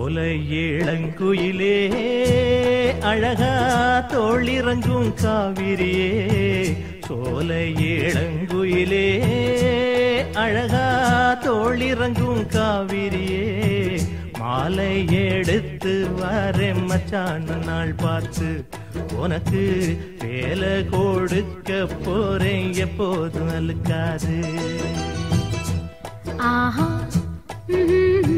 சோலை இளங்குயிலே அழகா தோளிறங்கும் காவிரியே சோலை இளங்குயிலே அழகா தோளிறங்கும் காவிரியே மாலை எடுத்து வரேன் மச்சான் நாள் பார்த்து உனக்கு வேலை கொடுக்க போறேன் எப்போதும் அழுக்காது ஆஹா ம்ஹும்.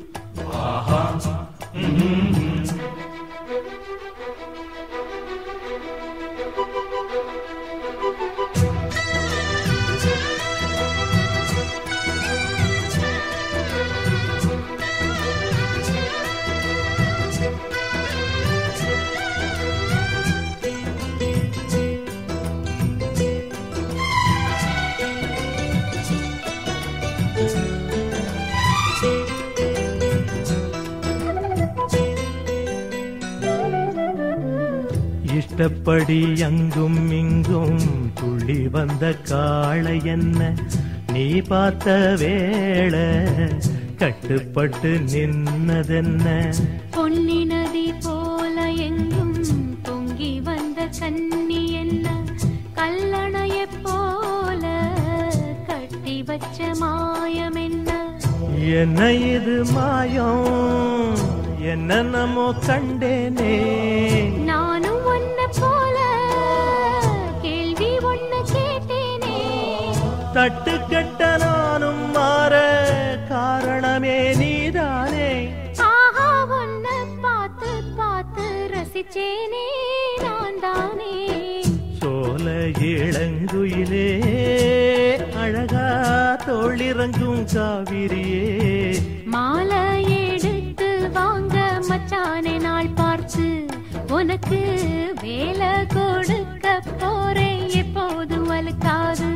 இஷ்டப்படி அங்கும் இங்கும் துள்ளி வந்த காளை என்ன நீ பார்த்த வேளை கட்டுப்பட்டு நின்னதென்ன பொன்னி நதி போல எங்கும் பொங்கி வந்த கன்னி என்ன கல்லணைய போல கட்டி வச்ச மாயம் என்ன என்ன இது மாயம் என்ன நம்மோ கண்டேனே நானும் ஒன்ன போல கேள்வி ஒண்ணு கேட்டேனே தட்டு கெட்ட நானும் மாற காரணமே நீதானே ஆஹா ஒன்ன பார்த்து பார்த்து ரசிச்சேனே நான் தானே சோல இளங்குயிலே அழகா தோளிறங்கும் காவிரியே மாலை எடுத்து வாங்க மச்சானே நாள் பார்த்து உனக்கு வேலை கொடுக்க போறேன் எப்போதும் அழுக்காது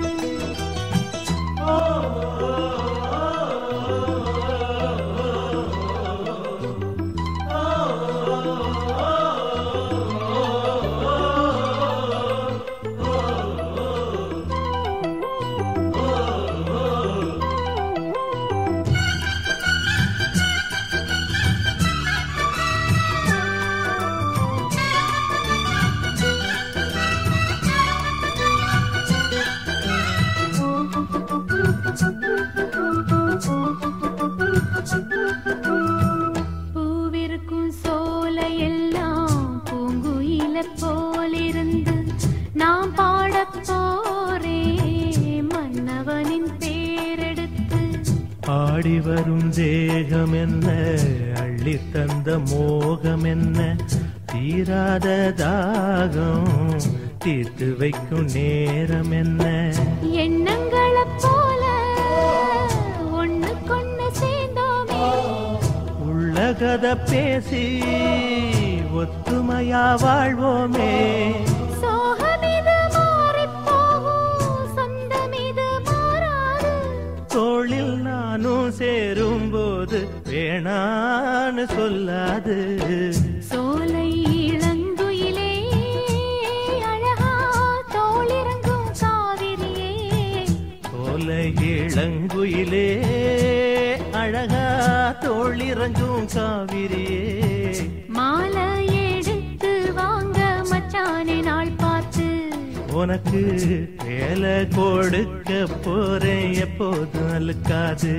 பூவிருக்கும் சோலை எல்லாம் பூங்குயில போலிருந்து நாம் பாடப் போறேன் மன்னவனின் பேரெடுத்து ஆடி வரும் தேகம் என்ன அள்ளி தந்த மோகம் என்ன தீராத தாகம் தீர்த்து வைக்கும் நேரம் என்ன எண்ணங்களைப் போல ஒண்ணுக்கொண்ணு சேர்ந்தோமே உள்ள கதை பேசி ஒத்துமையா வாழ்வோமே சோகமிது மாறிப் போகும் சொந்தமிது மாறாது தோளில் நானும் சேரும்போது வேணான்னு சொல்லாது சோலை இளங்குயிலே அழகா தோளிறங்கும் காவிரியே சோலை இளங்குயிலே அழகா தோளிறங்கும் காவிரியே மாலை எடுத்து வாங்க மச்சானே நாள் பார்த்து உனக்கு வேலை கொடுக்க போறேன் எப்போதும் அழுக்காது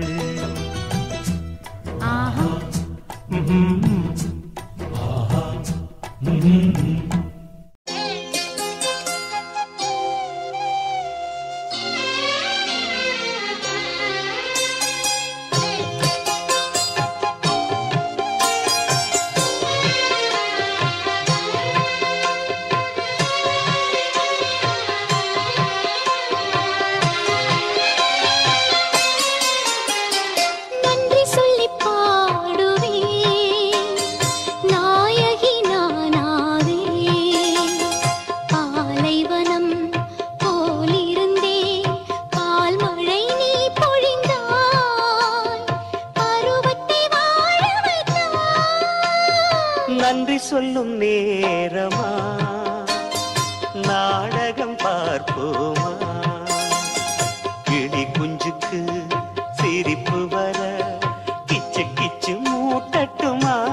ஆஹா ம்ஹும். நன்றி சொல்லி பாடுவே நாயகி நானாவே பாலைவனம் போலிருந்தே பால் மழை நீ பொழிந்தாய் பருவத்தை வாழ வைத்தாய் நன்றி சொல்லும் நேரமா நாடகம் பார்ப்போமா கிளி குஞ்சுக்கு சிரிப்பு வர கிச்சு கிச்சு மூட்டட்டுமா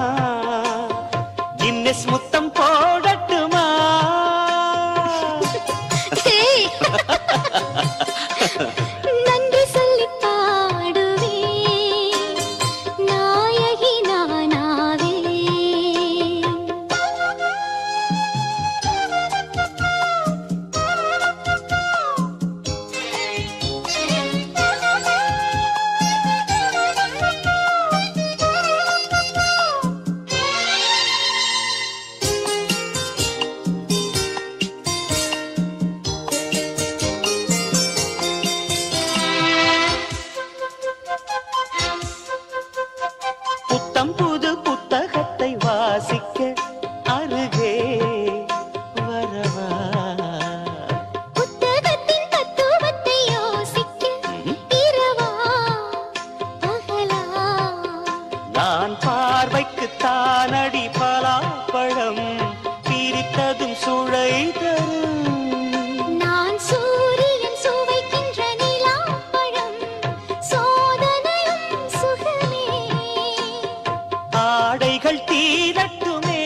ஆடைகள் தீரட்டுமே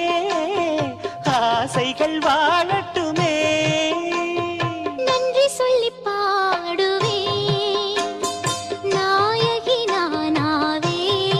ஆசைகள் வாழட்டுமே நன்றி சொல்லி பாடுவே நாயகி நானாவே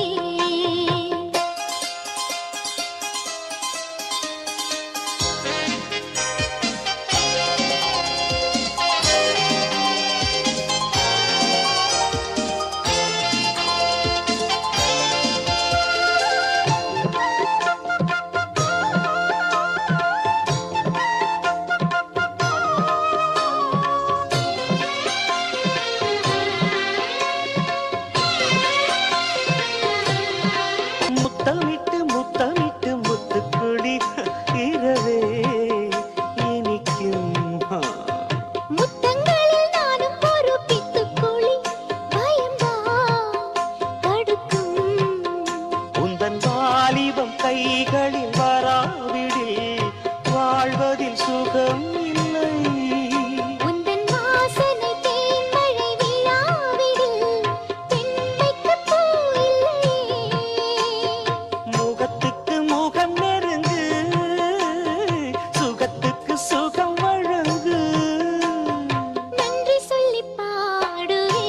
முத்தமிட்டு முத்தமிட்டு முத்துக்குடி இரவே இனிக்கும் முத்தங்களில் நானும் ஒரு பித்துக்குழி பயம்தான் தடுக்கும் உந்தன் வாலிபம் கைகளில் வராவிடில் வாழ்வதில் சுகம் இல்லை உந்தன் வாசனை தேன்மழை விழாவிடில் பெண்மைக்கு பூ இல்லையே முகத்துக்கு முகம் நெருங்கு சுகத்துக்கு சுகம் வழங்கு நன்றி சொல்லி பாடுவே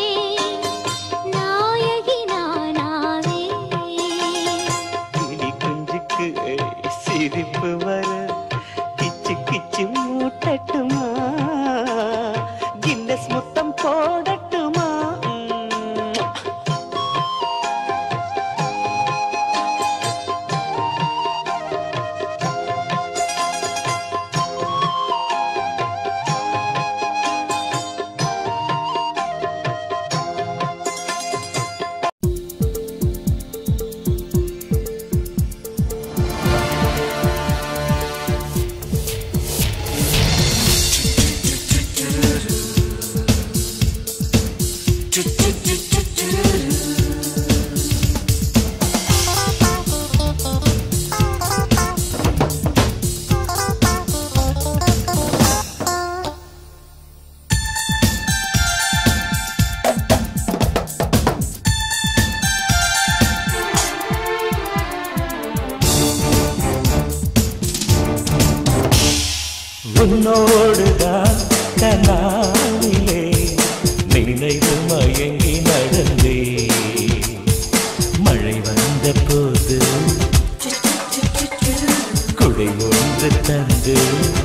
நாயகி நானாவே கிளி குஞ்சுக்கு சிரிப்பு வர கிச்சு கிச்சு மூட்டட்டுமா கின்னஸ் முத்தம் போடட்டுமா உம். உன்னோடுதான் கனாவிலே நினைவு மயங்கி நடந்தே மழை வந்த போது குடை ஒன்று தந்து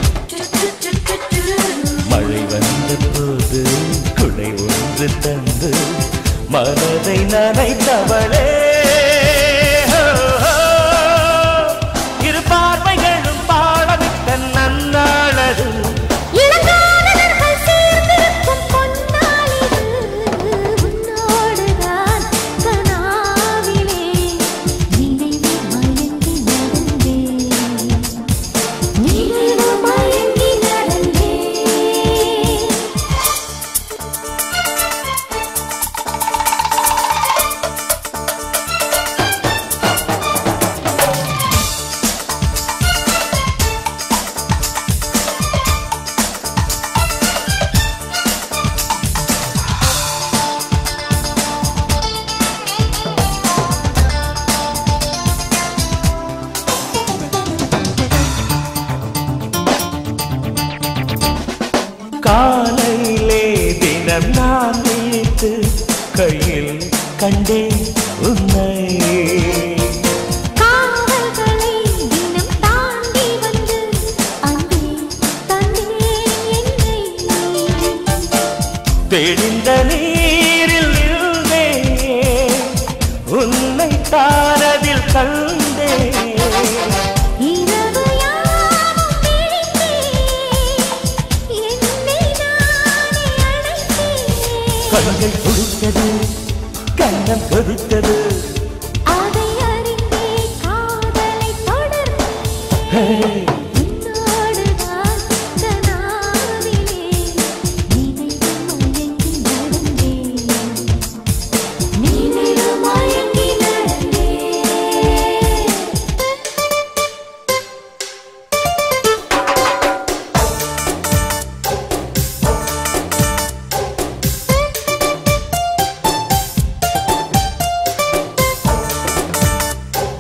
மழை வந்த போது குடை ஒன்று தந்து மனதை நனைத்தவளே ஹோ, ஹோ. இரு பார்வைகளும் பாடமிட்ட நன்னாளது இளங்காதலர்கள் சேர்ந்திருக்கும் பொன்னாளிது உன்னோடுதான் கனாவிலே நினைவு மயங்கி நடந்தே நினைவு மயங்கி நடந்தே காலையிலே தினம் நான் விழித்து கையில் கண்டேன் உன்னை காவல்களை தினம் தாண்டி வந்து அங்கே தந்தே என்னை தெளிந்த நீரில் இருந்தே உன்னை தாரதில் கண்டே இரவு யாவும் விழித்தே என்னை நானே அழைத்தேன் கண்கள் குடித்தது கண்ணம் கொதித்தது அதை அறிந்தே காதலை தொடர்ந்தேன் ஹே, உன்னோடுதான் கனாவிலே நினைவு மயங்கி நடந்தேன் நினைவு மயங்கி நடந்தேன் ஆ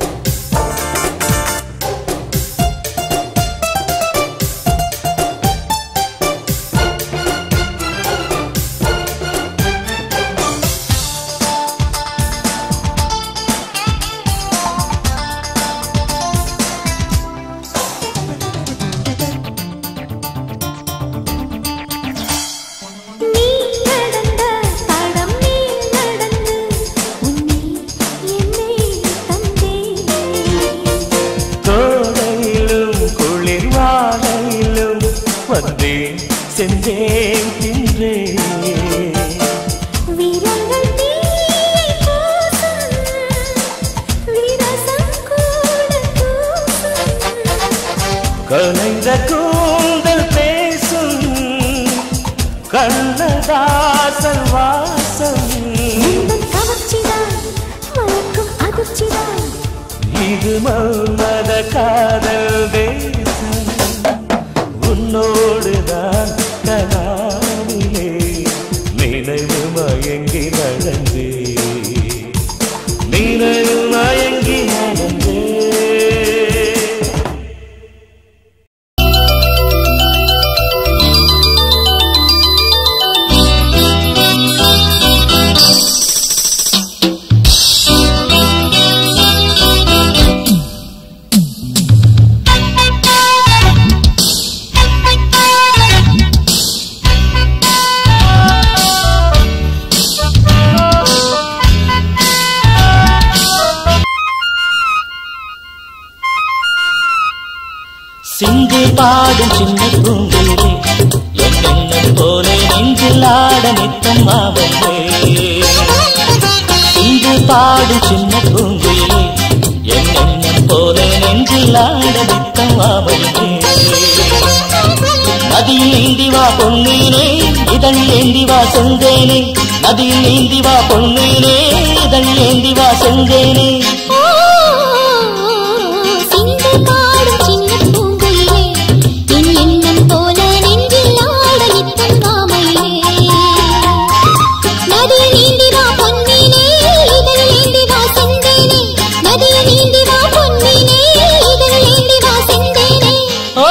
கலைந்த கூந்தல் பேசும் கண்ணதாசன் வாசம் உந்தன் கவர்ச்சிதான் மயக்கும் அதிர்ச்சிதான் இது மன்மத காதல் தேசம் உன்னோடுதான் கனாவிலே நினைவு மயங்கி நடந்தே நினைவு மயங்கி நடந்தே சிந்தி பாடும் சின்ன பூங்குயிலே என்னென்ன போலே நெஞ்சில் ஆட நித்தம் மாவையே சிந்து பாடும் சின்ன பூங்குயிலே என்னென்ன போலே நெஞ்சில் ஆட நித்தம் மாவையே நதியில் நீந்தி வா பொன்னீனே இதழில் ஏந்தி வா செந்தேனே நதியில் நீந்தி வா பொன்னீனே இதழில் ஏந்தி வா செந்தேனே ஓ சிந்து பாடும் சின்ன பூங்குயிலே என் எண்ணம் போல நெஞ்சில் ஆட நித்தம் மாமையிலே நதியில் நீந்தி வா பொன்னினே இதழில் ஏந்தி வா செந்தேனே நதியில் நீந்தி வா பொன்னினே இதழில் ஏந்தி வா செந்தேனே ஓ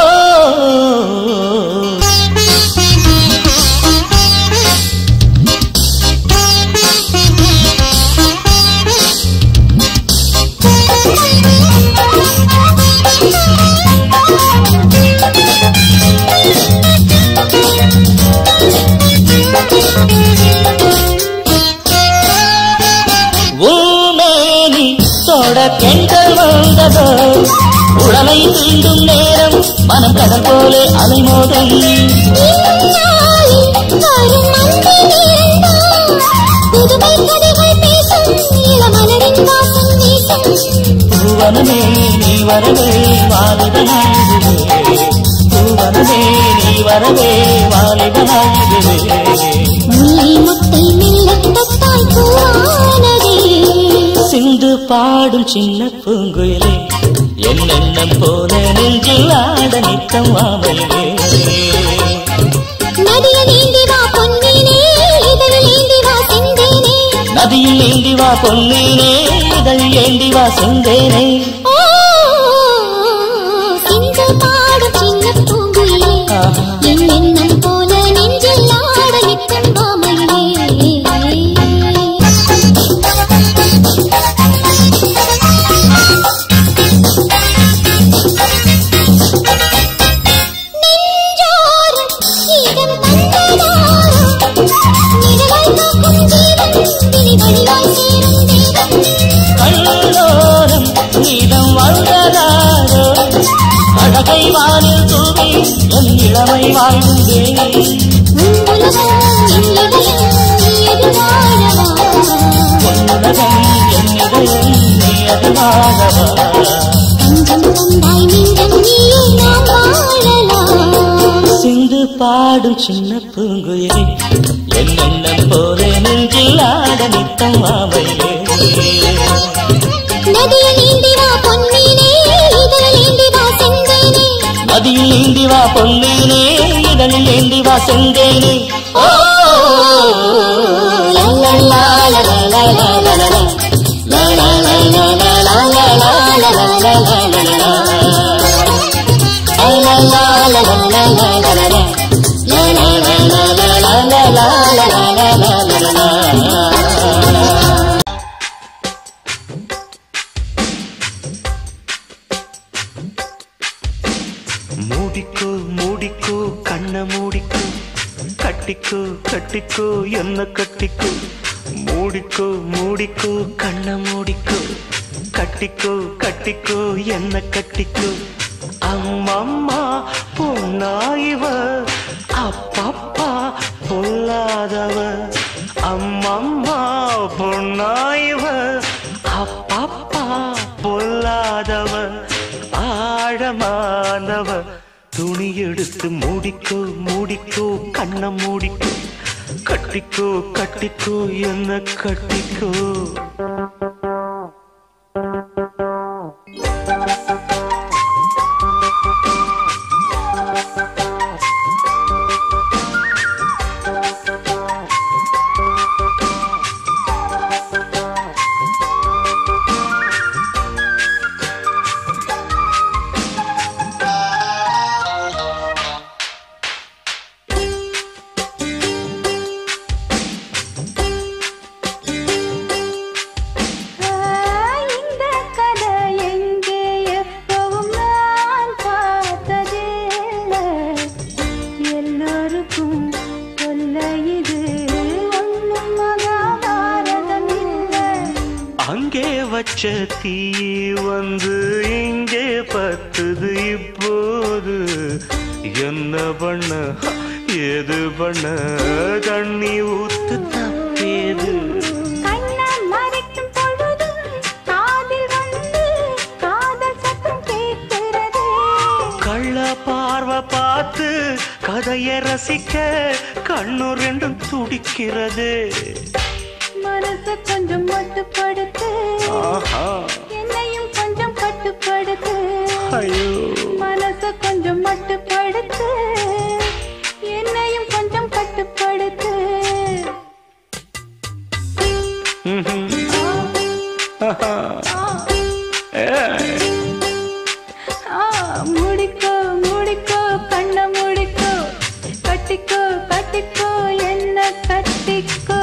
ஊமேனி தொட பெண்கள் வந்ததோ உடலை தீண்டும் நேரம் மனம் கடல் போலே அலைமோதும் இந்நாளில் வரும் மங்கை நேரம்தான் புதுமை கதைகள் பேசும் இளமலரின் வாசம் வீசும் பூவனமே நீ வரவே வாலிபனாயுதுவே பூவனமே நீ வரவே வாலிபனாயுதுவே முல்லை முட்டை மெல்லத் தொட்டால் பூவானதே சிந்து பாடும் சின்ன பூங்குயிலே என்னென்னம் போல நெஞ்சில் ஆட நித்தம் மாமையிலே நதிய நீந்தி வா பொன்னினே இதழில் ஏந்தி வா செந்தேனே நதியில் ஏந்தி வா பொன்னீனே இதழ் ஏந்தி வா செந்தேனே ஓ சிந்து பாடும் சின்ன பூங்குயிலே என் எண்ணம் போல நெஞ்சில் ஆட நிற்கும் மாமையிலே நெஞ்சோரம் இதம் தந்ததாரோ நிழலாய் காக்கும் ஜீவன் விழி வழியாய் சேரும் தேவன் கண்ணோரம் நீதம் வாழ்ந்ததாரோ அழகை வானில் தூவி என் இளமை வாழ்ந்தே உலகம் என் இதயம் நீ அது வாழவா உலகம் என் இதயம் நீ அது வாழவா தஞ்சம் தந்தாய் நெஞ்சம் நீயும் நாம் வாழலாம் சிந்து பாடும் சின்ன பூங்குயிலே என்னென்னம் போல நெஞ்சில் ஆட நித்தம் மாமையே நதிய நீந்தி வா பொன்னினே இதழில் ஏந்தி வா செந்தேனே நதியில் நீந்தி வா பொன்னீனே இதழில் ஏந்தி வா செந்தேனே ஓ லா லா லா லா லா லா லா லா லா. லா லா லா லா லா லா லா லா லா லா லா லா லா லா. லா லா லா லா லா லா லா லா லா லா. லா லா லா லா லா லா லா லா லா லா லா லா லா. மூடிக்கோ மூடிக்கோ கண்ண மூடிக்கோ கட்டிக்கோ கட்டிக்கோ என்ன கட்டிக்கோ மூடிக்கோ மூடிக்கோ கண்ண மூடிக்கோ கட்டிக்கோ கட்டிக்கோ என்ன கட்டிக்கோ அம்மம்மா பொன்னாயிவ அப்பப்பா பொல்லாதவ அம்மம்மா பொன்னாயிவ அப்பப்பா பொல்லாதவ ஆழமானவ துணி எடுத்து மூடிக்கோ மூடிக்கோ கண்ண மூடிக்கோ கட்டிக்கோ கட்டிக்கோ என்ன கட்டிக்கோ இந்த கதை எங்கே எப்பவும் நான் பார்த்ததில்லை எல்லோருக்கும் சொல்ல இது ஒன்றும் மகாபாரதம் இல்லை அங்கே வச்ச தீ வந்து இங்கே பத்துது இப்போது என்ன பண்ண ஏது பண்ண தண்ணி ஊத்து தப்பேது கண்ணை மறைக்கும் பொழுதும் காதில் வந்து காதல் சத்தம் கேட்கிறதே கள்ள பார்வை பார்த்து கதையை ரசிக்க கண்ணு ரெண்டும் துடிக்கிறது மனச கொஞ்சம் மட்டுப்படுத்து ஆஹா என்னையும் கொஞ்சம் கட்டுப்படுத்து ஐயோ மனச கொஞ்சம் மட்டுப்படுத்து என்னையும் கொஞ்சம் கட்டுப்படுத்து ம்ஹும். ஆஹா. ஏய். ஆ, முடிக்கோ முடிக்கோ கண்ண முடிக்கோ கட்டிக்கோ கட்டிக்கோ என்ன கட்டிக்கோ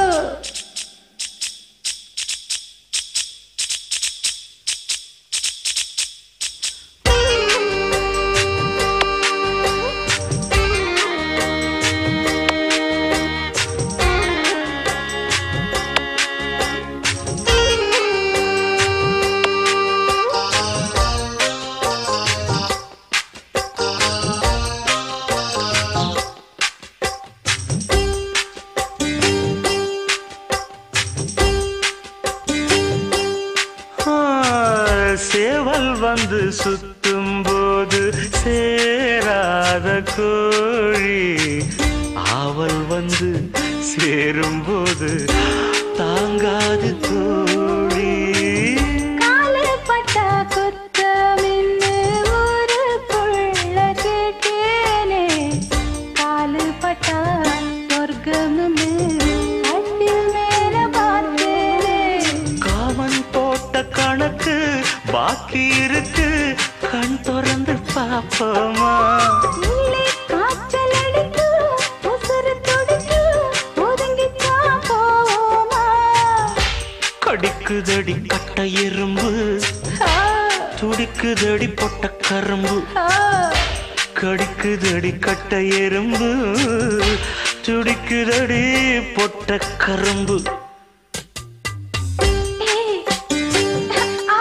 ஆ, சேவல் வந்து சுத்தும் போது சேராத கோழி ஆவல் வந்து சேரும்போது தாங்காது தோழி காலு பட்டா குத்தமின்னு ஊருக்குள்ள கேட்டேனே காலு பட்டா சொர்க்கம்னு கட்டில் மேல பார்த்தேனே காமன் போட்ட கணக்கு பாக்கி இருக்கு கண் திறந்து பாப்போமா உள்ளே காய்ச்சல் அடிக்கும், உசுரு துடிக்கும், ஒதுங்கித்தான் போவோமா? கடிக்குதடி கட்ட எறும்பு ஆ, துடிக்குதடி பொட்ட கரும்பு ஆ, கடிக்குதடி கட்ட எறும்பு துடிக்குதடி பொட்ட கரும்பு ஏய், ஆ,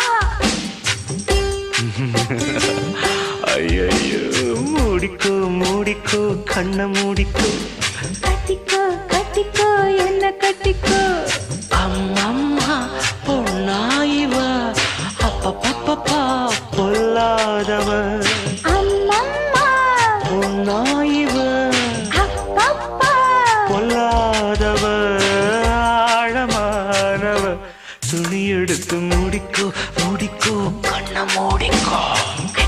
ஐயோ மூடிக்கோ மூடிக்கோ கண்ண மூடிக்கோ கட்டிக்கோ கட்டிக்கோ என்ன கட்டிக்கோ அம்மம்மா பொண்ணாயிவ அப்பப்பப்பா பொல்லாதவ அம்மம்மா பொண்ணாயிவ அப்பப்பா பொல்லாதவ ஆழமானவ துணி எடுத்து மூடிக்கோ மூடிக்கோ கண்ண மூடிக்கோ